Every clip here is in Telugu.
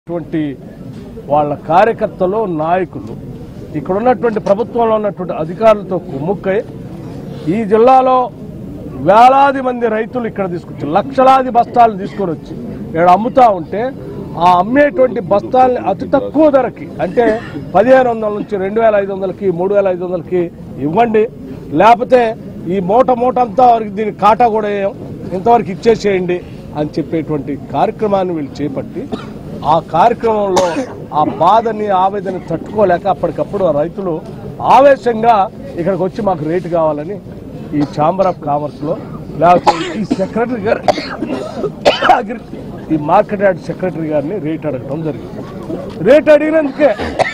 ఉన్నటువంటి వాళ్ళ కార్యకర్తలు నాయకులు ఇక్కడ ఉన్నటువంటి ప్రభుత్వంలో ఉన్నటువంటి అధికారులతో కుమ్ముక్కై ఈ జిల్లాలో వేలాది మంది రైతులు ఇక్కడ తీసుకొచ్చి లక్షలాది బస్తాలు తీసుకొని వచ్చి ఇక్కడ అమ్ముతా ఉంటే ఆ అమ్మేటువంటి బస్తాల్ని అతి తక్కువ ధరకి అంటే పదిహేను వందల నుంచి రెండు వేల ఐదు వందలకి మూడు వేల ఐదు వందలకి ఇవ్వండి లేకపోతే ఈ మూట మూట అంతా వరకు దీనికి కాటా కూడా వేయం ఇంతవరకు ఇచ్చేసేయండి అని చెప్పేటువంటి కార్యక్రమాన్ని వీళ్ళు చేపట్టి ఆ కార్యక్రమంలో ఆ బాధని ఆవేదన తట్టుకోలేక అప్పటికప్పుడు ఆ రైతులు ఆవేశంగా ఇక్కడికి వచ్చి మాకు రేటు కావాలని ఈ ఛాంబర్ ఆఫ్ కామర్స్ లో లేకపోతే ఈ సెక్రటరీ గారు అగ్రి- ఈ మార్కెట్ యార్డ్ సెక్రటరీ గారిని రేట్ అడగడం జరిగింది రేట్ అడిగినందుకే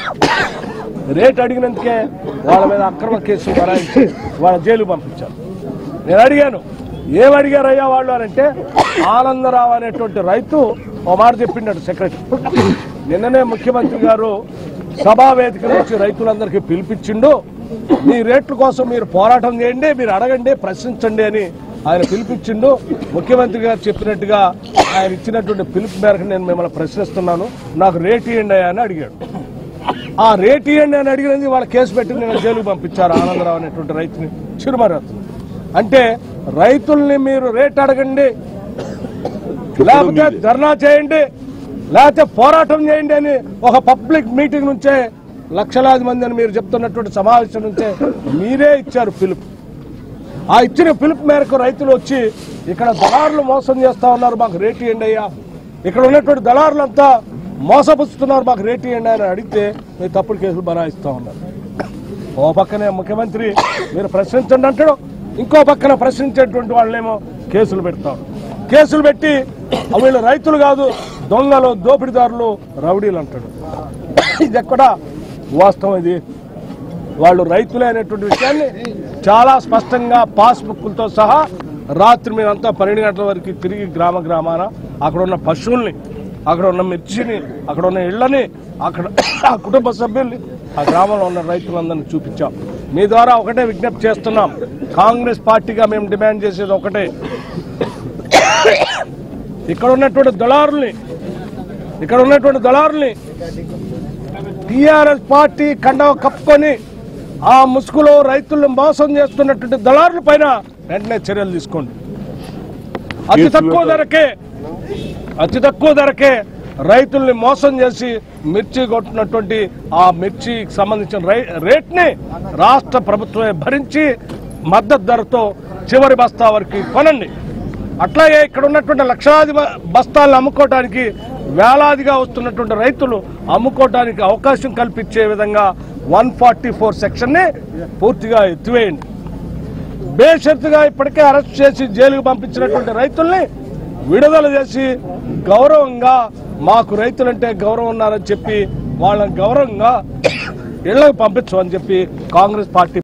రేట్ అడిగినందుకే వాళ్ళ మీద అక్రమ కేసులు బరాయించి వాళ్ళ జైలు పంపించారు నేను అడిగాను ఏం అడిగారయ్యా వాళ్ళు అని అంటే ఆనందరావు అనేటువంటి రైతు ఓ మాట చెప్పిండడు సెక్రటరీ నిన్ననే ముఖ్యమంత్రి గారు సభా వేదిక నుంచి రైతులందరికీ పిలిపించిండు మీ రేట్ల కోసం మీరు పోరాటం చేయండి మీరు అడగండి ప్రశ్నించండి అని ఆయన పిలిపించిండు ముఖ్యమంత్రి గారు చెప్పినట్టుగా ఆయన ఇచ్చినటువంటి పిలుపు మేరకు నేను మిమ్మల్ని ప్రశ్నిస్తున్నాను నాకు రేట్ ఇవ్వండి అయ్యా అని అడిగాడు ఆ రేట్ ఇవ్వండి అని అడిగినది వాళ్ళ కేసు పెట్టి నేను జైలుకు పంపించారు ఆనందరావు అనేటువంటి రైతుని చిరుమరతు అంటే రైతుల్ని మీరు రేట్ అడగండి లేకపోతే ధర్నా చేయండి లేకపోతే పోరాటం చేయండి అని ఒక పబ్లిక్ మీటింగ్ నుంచే లక్షలాది మంది అని మీరు చెప్తున్నటువంటి సమావేశం నుంచే మీరే ఇచ్చారు పిలుపు ఆ ఇచ్చిన పిలుపు మేరకు రైతులు వచ్చి ఇక్కడ దళారులు మోసం చేస్తా ఉన్నారు మాకు రేటు ఇవ్వండి అయ్యా ఇక్కడ ఉన్నటువంటి దళారులంతా మోసపుచ్చుతున్నారు మాకు రేటు ఇవ్వండి అని అడిగితే మీరు తప్పుడు కేసులు బనాయిస్తా ఉన్నారు ఓ పక్కనే ముఖ్యమంత్రి మీరు ప్రశ్నించండి అంటాడు ఇంకో పక్కన ప్రశ్నించేటువంటి వాళ్ళేమో కేసులు పెడతారు కేసులు పెట్టి "ఆ వీళ్ళు రైతులు కాదు దొంగలు దోపిడీదారులు రౌడీలు అంటాడు ఇది ఎక్కడ వాస్తవం ఇది వాళ్ళు రైతులే అనేటువంటి విషయాన్ని చాలా స్పష్టంగా పాస్ బుక్లతో సహా రాత్రి మీరంతా పన్నెండు గంటల వరకు తిరిగి గ్రామ గ్రామాన అక్కడ ఉన్న పశువుల్ని అక్కడ ఉన్న మిర్చిని అక్కడ ఉన్న ఇళ్ళని అక్కడ ఆ కుటుంబ సభ్యుల్ని ఆ గ్రామంలో ఉన్న రైతులందరినీ చూపించాం మీ ద్వారా ఒకటే విజ్ఞప్తి చేస్తున్నాం కాంగ్రెస్ పార్టీగా మేము డిమాండ్ చేసేది ఒకటే ఇక్కడ ఉన్నటువంటి దళారుల్ని ఇక్కడ ఉన్నటువంటి దళారుల్ని టిఆర్ఎస్ పార్టీ కండవ కప్పుకొని ఆ ముసుగులో రైతులను మోసం చేస్తున్నటువంటి దళారుల పైన వెంటనే చర్యలు తీసుకోండి అతి తక్కువ ధరకే అతి తక్కువ ధరకే రైతుల్ని మోసం చేసి మిర్చి కొట్టినటువంటి ఆ మిర్చికి సంబంధించిన రై- రేట్ని రాష్ట్ర ప్రభుత్వమే భరించి మద్దతు ధరతో చివరి బస్తా వరకు కొనండి అట్లాగే ఇక్కడ ఉన్నటువంటి లక్షలాది బ- బస్తాలను అమ్ముకోవడానికి వేలాదిగా వస్తున్నటువంటి రైతులు అమ్ముకోవడానికి అవకాశం కల్పించే విధంగా వన్ ఫార్టీ ఫోర్ సెక్షన్ని పూర్తిగా ఎత్తివేయండి బేషరతుగా ఇప్పటికే అరెస్ట్ చేసి జైలుకు పంపించినటువంటి రైతుల్ని విడుదల చేసి గౌరవంగా మాకు రైతులంటే గౌరవం ఉన్నారని చెప్పి వాళ్ళని గౌరవంగా ఇళ్లకు పంపించమని చెప్పి కాంగ్రెస్ పార్టీ